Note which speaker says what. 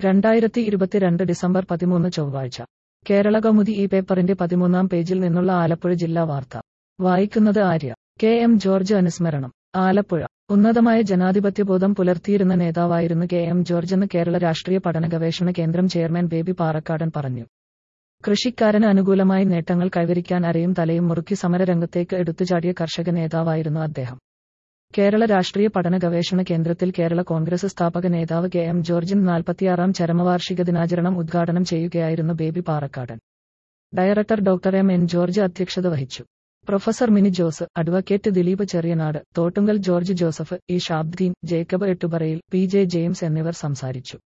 Speaker 1: രണ്ടായിരത്തി ഇരുപത്തിരണ്ട് ഡിസംബർ പതിമൂന്ന് ചൊവ്വാഴ്ച കേരള കൗമുദി ഈ പേപ്പറിന്റെ പതിമൂന്നാം പേജിൽ നിന്നുള്ള ആലപ്പുഴ ജില്ലാ വാർത്ത വായിക്കുന്നത് ആര്യ കെ എം ജോർജ് അനുസ്മരണം ആലപ്പുഴ ഉന്നതമായ ജനാധിപത്യബോധം പുലർത്തിയിരുന്ന നേതാവായിരുന്നു കെ എം ജോർജെന്ന് കേരള രാഷ്ട്രീയ പഠന ഗവേഷണ കേന്ദ്രം ചെയർമാൻ ബേബി പാറക്കാടൻ പറഞ്ഞു കൃഷിക്കാരന് അനുകൂലമായി നേട്ടങ്ങൾ കൈവരിക്കാൻ അരയും തലയും മുറുക്കി സമരരംഗത്തേക്ക് എടുത്തുചാടിയ കർഷക നേതാവായിരുന്നു അദ്ദേഹം കേരള രാഷ്ട്രീയ പഠന ഗവേഷണ കേന്ദ്രത്തിൽ കേരള കോൺഗ്രസ് സ്ഥാപക നേതാവ് കെ എം ജോർജിൻ നാൽപ്പത്തിയാറാം ചരമവാർഷിക ദിനാചരണം ഉദ്ഘാടനം ചെയ്യുകയായിരുന്നു Baby Parakkadan director doctor M N George അധ്യക്ഷത വഹിച്ചു professor Mini Jose advocate Dileep Cheriyanad Thottungal George Joseph E Shabdeen Jacob Ettuparayil P J James എന്നിവർ സംസാരിച്ചു